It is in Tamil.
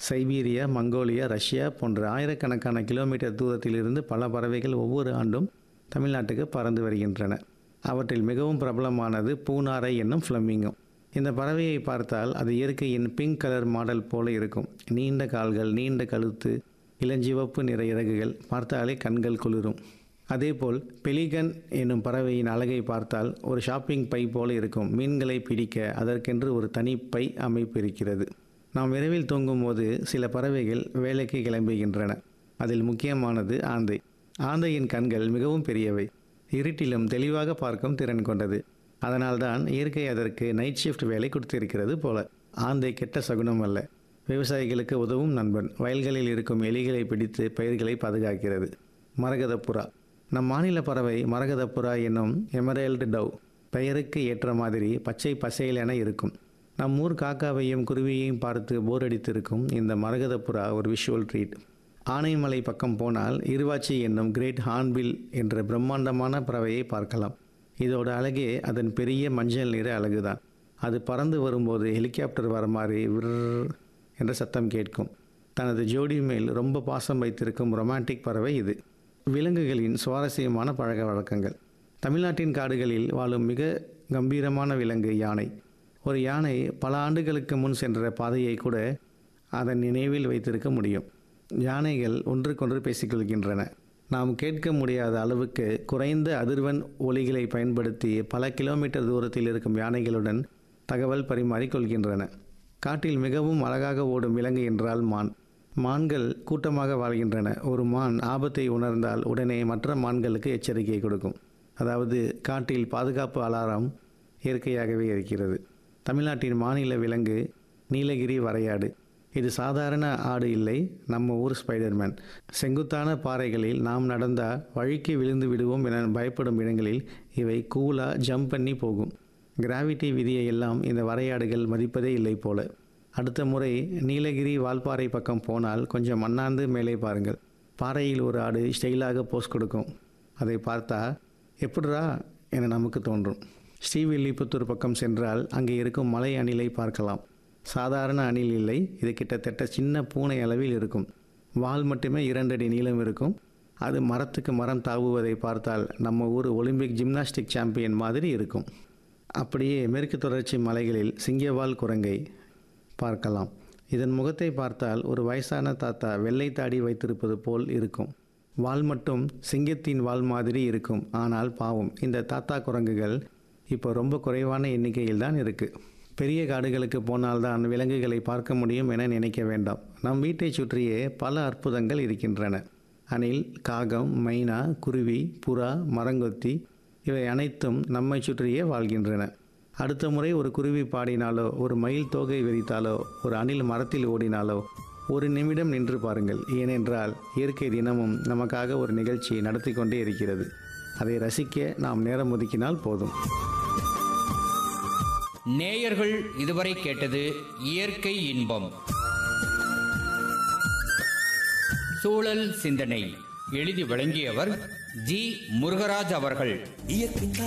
சைபீரியா மங்கோலியா ரஷ்யா போன்ற ஆயிரக்கணக்கான கிலோமீட்டர் தூரத்திலிருந்து பல பறவைகள் ஒவ்வொரு ஆண்டும் தமிழ்நாட்டுக்கு பறந்து வருகின்றன அவற்றில் மிகவும் பிரபலமானது பூனாரை என்னும் ஃப்ளமிங்கோ இந்த பறவையை பார்த்தால் அது இயற்கையின் பிங்க் கலர் மாடல் போல இருக்கும் நீண்ட கால்கள் நீண்ட கழுத்து இளஞ்சிவப்பு நிற இறகுகள் பார்த்தாலே கண்கள் குளிரும் அதேபோல் பெலிகன் என்னும் பறவையின் அழகை பார்த்தால் ஒரு ஷாப்பிங் பை போல இருக்கும் மீன்களை பிடிக்க அதற்கென்று ஒரு தனி பை அமைப்பு இருக்கிறது நாம் இரவில் தூங்கும்போது சில பறவைகள் வேலைக்கு கிளம்புகின்றன அதில் முக்கியமானது ஆந்தை ஆந்தையின் கண்கள் மிகவும் பெரியவை இருட்டிலும் தெளிவாக பார்க்கும் திறன் கொண்டது அதனால்தான் இயற்கை அதற்கு நைட் ஷிஃப்ட் வேலை கொடுத்திருக்கிறது போல ஆந்தை கெட்ட சகுனம் அல்ல விவசாயிகளுக்கு உதவும் நண்பன் வயல்களில் இருக்கும் எலிகளை பிடித்து பயிர்களை பாதுகாக்கிறது மரகதப்புறா நம் மாநில பறவை மரகதப்புறா என்னும் எமரேல்டு டவ் பெயருக்கு ஏற்ற மாதிரி பச்சை பசையில் என இருக்கும் நம் ஊர் காக்காவையும் குருவியையும் பார்த்து போர் அடித்திருக்கும் இந்த மரகதப்புறா ஒரு விஷுவல் ட்ரீட் ஆனைமலை பக்கம் போனால் இருவாச்சி என்னும் கிரேட் ஹார்ன்பில் என்ற பிரம்மாண்டமான பறவையை பார்க்கலாம் இதோட அழகே அதன் பெரிய மஞ்சள் நிற அழகுதான் அது பறந்து வரும்போது ஹெலிகாப்டர் வர மாதிரி விர் என்ற சத்தம் கேட்கும் தனது ஜோடி மேல் ரொம்ப பாசம் வைத்திருக்கும் ரொமான்டிக் பறவை இது விலங்குகளின் சுவாரஸ்யமான பழக்க வழக்கங்கள் தமிழ்நாட்டின் காடுகளில் வாழும் மிக கம்பீரமான விலங்கு யானை ஒரு யானை பல ஆண்டுகளுக்கு முன் சென்ற பாதையை கூட அதன் நினைவில் வைத்திருக்க முடியும் யானைகள் ஒன்றுக்கொன்று பேசிக்கொள்கின்றன நாம் கேட்க முடியாத அளவுக்கு குறைந்த அதிர்வெண் ஒலிகளை பயன்படுத்தி பல கிலோமீட்டர் தூரத்தில் இருக்கும் யானைகளுடன் தகவல் பரிமாறிக்கொள்கின்றன காட்டில் மிகவும் அழகாக ஓடும் விலங்கு என்றால் மான் மான்கள் கூட்டமாக வாழ்கின்றன ஒரு மான் ஆபத்தை உணர்ந்தால் உடனே மற்ற மான்களுக்கு எச்சரிக்கை கொடுக்கும் அதாவது காட்டில் பாதுகாப்பு அலாரம் இயற்கையாகவே இருக்கிறது தமிழ்நாட்டின் மாநில விலங்கு நீலகிரி வரையாடு இது சாதாரண ஆடு இல்லை நம்ம ஊர் ஸ்பைடர்மேன் செங்குத்தான பாறைகளில் நாம் நடந்தால் வழிக்கு விழுந்து விடுவோம் என பயப்படும் இடங்களில் இவை கூலாக ஜம்ப் பண்ணி போகும் கிராவிட்டி விதியை எல்லாம் இந்த வரையாடுகள் மதிப்பதே இல்லை போல அடுத்த முறை நீலகிரி வால்பாறை பக்கம் போனால் கொஞ்சம் மண்ணாந்து மேலே பாருங்கள் பாறையில் ஒரு ஆடு ஸ்டைலாக போஸ் கொடுக்கும் அதை பார்த்தா எப்படிரா என நமக்கு தோன்றும் ஸ்ரீவில்லிபுத்தூர் பக்கம் சென்றால் அங்கே இருக்கும் மலை அணிலை பார்க்கலாம் சாதாரண அணில் இல்லை இது கிட்டத்தட்ட சின்ன பூனை அளவில் இருக்கும் வால் மட்டுமே இரண்டடி நீளம் இருக்கும் அது மரத்துக்கு மரம் தாவுவதை பார்த்தால் நம்ம ஊர் ஒலிம்பிக் ஜிம்னாஸ்டிக் சாம்பியன் மாதிரி இருக்கும் அப்படியே மேற்கு தொடர்ச்சி மலைகளில் சிங்கவால் குரங்கை பார்க்கலாம் இதன் முகத்தை பார்த்தால் ஒரு வயசான தாத்தா வெள்ளை தாடி வைத்திருப்பது போல் இருக்கும் வால் மட்டும் சிங்கத்தின் வால் மாதிரி இருக்கும் ஆனால் பாவம் இந்த தாத்தா குரங்குகள் இப்போ ரொம்ப குறைவான எண்ணிக்கையில் தான் இருக்குது பெரிய காடுகளுக்கு போனால்தான் விலங்குகளை பார்க்க முடியும் என நினைக்க வேண்டாம் நம் வீட்டை சுற்றியே பல அற்புதங்கள் இருக்கின்றன அணில் காகம் மைனா குருவி புறா மரங்கொத்தி இவை அனைத்தும் நம்மை சுற்றியே வாழ்கின்றன அடுத்த முறை ஒரு குருவி பாடினாலோ ஒரு மயில் தோகை விரித்தாலோ ஒரு அணில் மரத்தில் ஓடினாலோ ஒரு நிமிடம் நின்று பாருங்கள் ஏனென்றால் இயற்கை தினமும் நமக்காக ஒரு நிகழ்ச்சி நடத்தி கொண்டே இருக்கிறது அதை ரசிக்க நாம் நேரம் ஒதுக்கினால் போதும் நேயர்கள் இதுவரை கேட்டது இயற்கை இன்பம் சூழல் சிந்தனை எழுதி வழங்கியவர் ஜி முருகராஜ் அவர்கள் இயற்கை